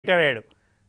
Retire అయ్యాడు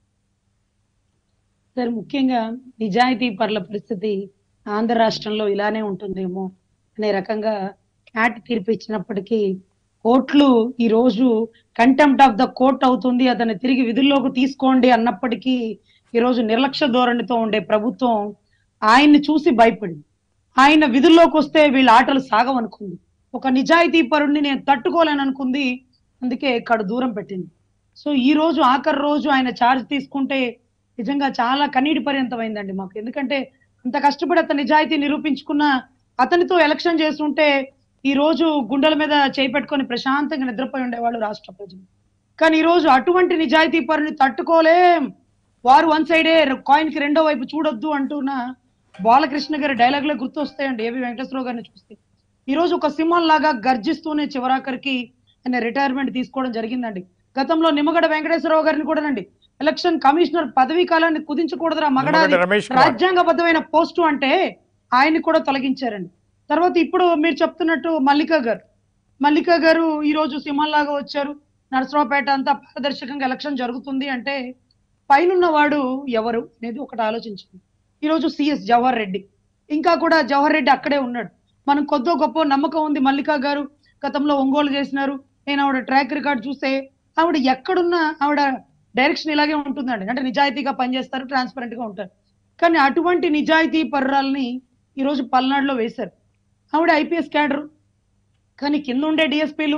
sir ముఖ్యంగా నిజాయితీ పరుల పరిస్థితి ఆంధ్ర రాష్ట్రంలో ఇలానే ఉంటుందేమో అనే రకంగా క్యాట్ తీర్పు ఇచ్చినప్పటికీ కోర్టులు ఈ రోజు కంటెంప్ట్ ఆఫ్ ద కోర్ట్ అవుతుంది అతన్ని తిరిగి విధుల్లోకి తీసుకోండి అన్నప్పటికీ ఈ రోజు నిర్లక్ష్య ధోరణితో ఉండే ప్రభుత్వం ఆయన్ని చూసి భయపడింది ఆయన విధుల్లోకి వస్తే వీళ్ళ ఆటలు సాగవనుకుంది ఒక నిజాయితీ పరుణ్ణి నేను తట్టుకోలేను అనుకుంది అందుకే కడు దూరం పెట్టింది సో ఈ రోజు ఆఖరి రోజు ఆయన ఛార్జ్ తీసుకుంటే నిజంగా చాలా కన్నీటి పర్యంతమైందండి మాకు ఎందుకంటే అంత కష్టపడి అతను నిజాయితీ నిరూపించుకున్న అతనితో ఎలక్షన్ చేస్తుంటే ఈ రోజు గుండెల మీద చేయి పెట్టుకొని ప్రశాంతంగా నిద్రపోయి ఉండేవాళ్ళు రాష్ట్ర ప్రజలు కానీ ఈ రోజు అటువంటి నిజాయితీ పరుని తట్టుకోలేం వారు వన్ సైడే కాయిన్ కి రెండో వైపు చూడొద్దు అంటున్న బాలకృష్ణ గారి డైలాగ్ లో గుర్తు వస్తాయండి ఏవి వెంకటేశ్వరరావు గారిని చూస్తే ఈ రోజు ఒక సింహం లాగా గర్జిస్తూనే చివరాఖరికి ఆయన రిటైర్మెంట్ తీసుకోవడం జరిగిందండి గతంలో నిమ్మగడ్డ వెంకటేశ్వరరావు గారిని కూడానండి ఎలక్షన్ కమిషనర్ పదవీ కాలాన్ని కుదించకూడదురా మగడాది నిమ్మగడ్డ రమేష్ కుమార్. రాజ్యాంగబద్ధమైన పోస్టు అంటే ఆయన్ని కూడా తొలగించారండి తర్వాత ఇప్పుడు మీరు చెప్తున్నట్టు మల్లిక గారు మల్లిక గారు ఈ రోజు సింహంలాగా వచ్చారు నరసరావుపేట అంతా పారదర్శకంగా ఎలక్షన్ జరుగుతుంది అంటే పైనున్న వాడు ఎవరు అనేది ఒకటి ఆలోచించండి ఈ రోజు సిఎస్ జవహర్ రెడ్డి ఇంకా కూడా జవహర్ రెడ్డి అక్కడే ఉన్నాడు మనం కొద్దో గొప్ప నమ్మకం ఉంది మల్లిక గారు గతంలో ఒంగోలు చేసినారు నేను ఆవిడ ట్రాక్ రికార్డ్ చూస్తే ఆవిడ ఎక్కడున్నా ఆవిడ డైరెక్షన్ ఇలాగే ఉంటుందండి అంటే నిజాయితీగా పనిచేస్తారు ట్రాన్స్పరెంట్ గా ఉంటారు కానీ అటువంటి నిజాయితీ పర్రాలని ఈ రోజు పల్నాడులో వేశారు ఆవిడ ఐపీఎస్ క్యాడర్ కానీ కింద ఉండే డిఎస్పీలు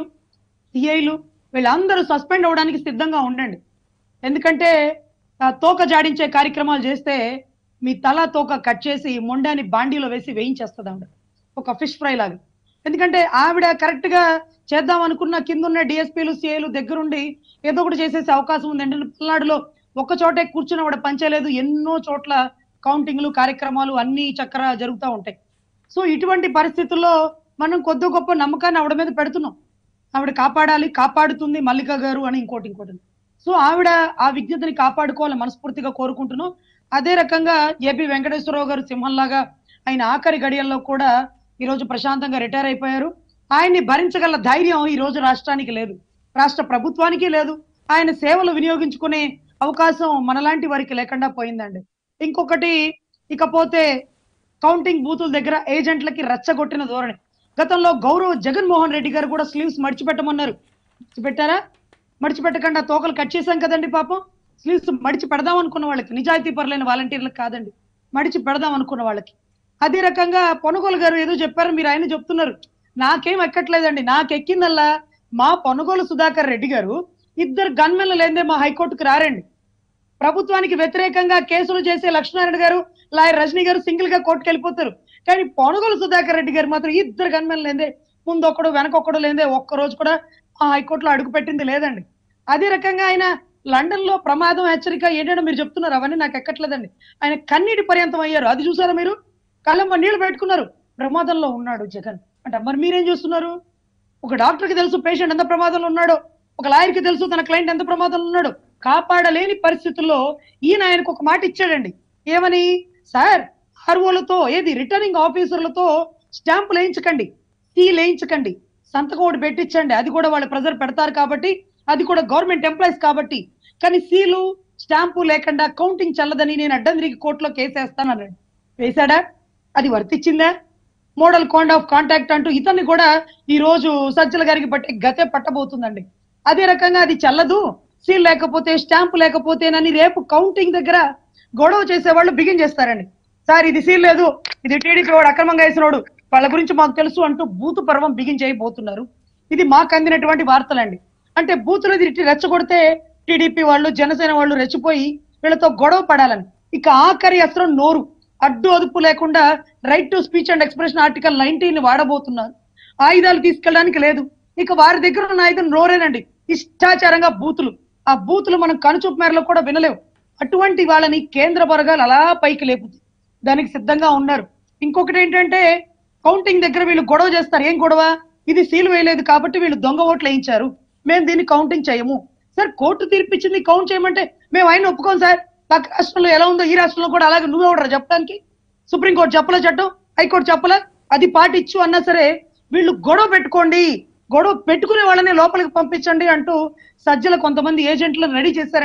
సిఐలు వీళ్ళందరూ సస్పెండ్ అవ్వడానికి సిద్ధంగా ఉండండి ఎందుకంటే ఆ, తోక జాడించే కార్యక్రమాలు చేస్తే మీ తల తోక కట్ చేసి మొండాని బాండీలో వేసి వేయించేస్తుంది ఆవిడ ఒక ఫిష్ ఫ్రై లాగా ఎందుకంటే ఆవిడ కరెక్ట్ గా చేద్దాం అనుకున్న కింద ఉన్న డిఎస్పీలు సిఐలు దగ్గరుండి ఏదో ఒకటి చేసేసే అవకాశం ఉంది అంటే పల్నాడులో ఒక్క చోటే కూర్చుని ఆవిడ పంచలేదు ఎన్నో చోట్ల కౌంటింగ్లు కార్యక్రమాలు అన్ని చక్కర జరుగుతూ ఉంటాయి సో ఇటువంటి పరిస్థితుల్లో మనం కొద్ది గొప్ప నమ్మకాన్ని ఆవిడ మీద పెడుతున్నాం ఆవిడ కాపాడాలి కాపాడుతుంది మల్లిక గారు అని ఇంకోటి ఇంకోటి సో ఆవిడ ఆ విజ్ఞతని కాపాడుకోవాలని మనస్ఫూర్తిగా కోరుకుంటున్నాం అదే రకంగా ఏపీ వెంకటేశ్వరరావు గారు సింహంలాగా ఆయన ఆఖరి గడియల్లో కూడా ఈ రోజు ప్రశాంతంగా రిటైర్ అయిపోయారు ఆయన్ని భరించగల ధైర్యం ఈ రోజు రాష్ట్రానికి లేదు రాష్ట్ర ప్రభుత్వానికి లేదు ఆయన సేవలు వినియోగించుకునే అవకాశం మనలాంటి వారికి లేకుండా పోయిందండి ఇంకొకటి ఇకపోతే కౌంటింగ్ బూతుల దగ్గర ఏజెంట్లకి రెచ్చగొట్టిన ధోరణి గతంలో గౌరవ్ జగన్మోహన్ రెడ్డి గారు కూడా స్లీవ్స్ మడిచిపెట్టమన్నారు మడిచిపెట్టారా మడిచిపెట్టకుండా తోకలు కట్ చేశాం కదండి పాపం స్లీవ్స్ మడిచి పెడదాం అనుకున్న వాళ్ళకి నిజాయితీ పరులైన వాలంటీర్లకు కాదండి మడిచి పెడదాం అనుకున్న వాళ్ళకి అదే రకంగా పొనుగోలు గారు ఏదో చెప్పారు మీరు ఆయన చెప్తున్నారు నాకేం ఎక్కట్లేదండి నాకు ఎక్కిందల్లా మా పొనుగోలు సుధాకర్ రెడ్డి గారు ఇద్దరు గన్మెన్లు లేదే మా హైకోర్టుకు రారండి ప్రభుత్వానికి వ్యతిరేకంగా కేసులు చేసే లక్ష్మీనారాయణ గారు లాయర్ రజనీ గారు సింగిల్ గా కోర్టుకు వెళ్ళిపోతారు కానీ పొనుగోలు సుధాకర్ రెడ్డి గారు మాత్రం ఇద్దరు గన్మెన్ లేదే ముందు ఒకడు వెనకొకడు లేదే ఒక్క రోజు కూడా ఆ హైకోర్టులో అడుగు పెట్టింది లేదండి అదే రకంగా ఆయన లండన్ లో ప్రమాదం హెచ్చరిక ఏంటంటే మీరు చెప్తున్నారు అవన్నీ నాకు ఎక్కట్లేదండి ఆయన కన్నీటి పర్యంతం అయ్యారు అది చూసారా మీరు కళ్ళమ్మ నీళ్లు పెట్టుకున్నారు ప్రమాదంలో ఉన్నాడు జగన్ అంటే మరి మీరేం చూస్తున్నారు ఒక డాక్టర్ కి తెలుసు పేషెంట్ ఎంత ప్రమాదంలో ఉన్నాడో ఒక లాయర్ కి తెలుసు తన క్లయింట్ ఎంత ప్రమాదంలో ఉన్నాడో కాపాడలేని పరిస్థితుల్లో ఈయన ఆయనకు ఒక మాట ఇచ్చాడండి ఏమని సార్ ఆర్ఓలతో ఏది రిటర్నింగ్ ఆఫీసర్లతో స్టాంపులు వేయించకండి సీల్ వేయించకండి సంతకం ఒకటి పెట్టించండి అది కూడా వాళ్ళు ప్రెజర్ పెడతారు కాబట్టి అది కూడా గవర్నమెంట్ ఎంప్లాయీస్ కాబట్టి కానీ సీలు స్టాంపు లేకుండా కౌంటింగ్ చల్లదని నేను అడ్డం తిరిగి కోర్టులో కేసు వేస్తానన్నాడు వేశాడా అది వర్తిచ్చిందా మోడల్ కాండ్ ఆఫ్ కాంటాక్ట్ అంటూ ఇతన్ని కూడా ఈ రోజు సజ్జల గారికి పట్టే గతే పట్టబోతుందండి అదే రకంగా అది చల్లదు సీల్ లేకపోతే స్టాంపు లేకపోతేనని రేపు కౌంటింగ్ దగ్గర గొడవ చేసేవాళ్ళు బిగిన్ చేస్తారండి సార్ ఇది సీల్ లేదు ఇది టీడీపీ వాడు అక్రమంగా వేసినోడు వాళ్ళ గురించి మాకు తెలుసు అంటూ బూతు పర్వం బిగిన్ చేయబోతున్నారు ఇది మాకు అందినటువంటి వార్తలండి అంటే బూతులు తిరిగి రెచ్చగొడితే టీడీపీ వాళ్ళు జనసేన వాళ్ళు రెచ్చిపోయి వీళ్ళతో గొడవ పడాలని ఇక ఆఖరి అస్త్రం నోరు అడ్డు అదుపు లేకుండా right to speech and expression article nineteen వాడబోతున్నారు ఆయుధాలు తీసుకెళ్ళడానికి లేదు ఇక వారి దగ్గర ఉన్న ఆయుధం నోరేనండి ఇష్టాచారంగా బూతులు ఆ బూతులు మనం కనుచూపు మేరలో కూడా వినలేవు అటువంటి వాళ్ళని కేంద్ర వర్గాలు అలా పైకి లేపుతాయి దానికి సిద్ధంగా ఉన్నారు ఇంకొకటి ఏంటంటే కౌంటింగ్ దగ్గర వీళ్ళు గొడవ చేస్తారు ఏం గొడవ ఇది సీల్ వేయలేదు కాబట్టి వీళ్ళు దొంగ ఓట్లు వేయించారు మేము దీన్ని కౌంటింగ్ చేయము సార్ కోర్టు తీర్పిచ్చింది కౌంట్ చేయమంటే మేము ఆయన ఒప్పుకోం సార్ పక్క రాష్ట్రంలో ఎలా ఉందో ఈ రాష్ట్రంలో కూడా అలాగే నువ్వే ఉండరా చెప్పడానికి సుప్రీంకోర్టు చెప్పలే చట్టం హైకోర్టు చెప్పలే అది పాటిచ్చు అన్నా సరే వీళ్ళు గొడవ పెట్టుకోండి గొడవ పెట్టుకునే వాళ్ళని లోపలికి పంపించండి అంటూ సజ్జల కొంతమంది ఏజెంట్లను రెడీ చేశారండి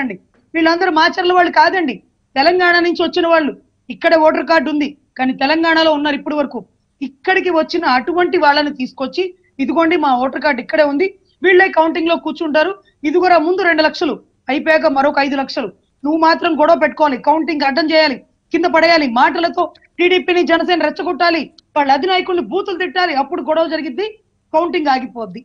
వీళ్ళందరూ మాచర్ల వాళ్ళు కాదండి తెలంగాణ నుంచి వచ్చిన వాళ్ళు ఇక్కడ ఓటర్ కార్డు ఉంది కానీ తెలంగాణలో ఉన్నారు ఇప్పటి వరకు ఇక్కడికి వచ్చిన అటువంటి వాళ్ళని తీసుకొచ్చి ఇదిగోండి మా ఓటర్ కార్డు ఇక్కడే ఉంది వీళ్ళే కౌంటింగ్ లో కూర్చుంటారు ఇదిగోరా ముందు రెండు లక్షలు అయిపోయాక మరొక ఐదు లక్షలు నువ్వు మాత్రం గొడవ పెట్టుకోవాలి కౌంటింగ్ అడ్డం చేయాలి కింద పడేయాలి మాటలతో టీడీపీని జనసేన రెచ్చగొట్టాలి వాళ్ళ అధినాయకుల్ని బూతులు తిట్టాలి అప్పుడు గొడవ జరిగిద్ది కౌంటింగ్ ఆగిపోద్ది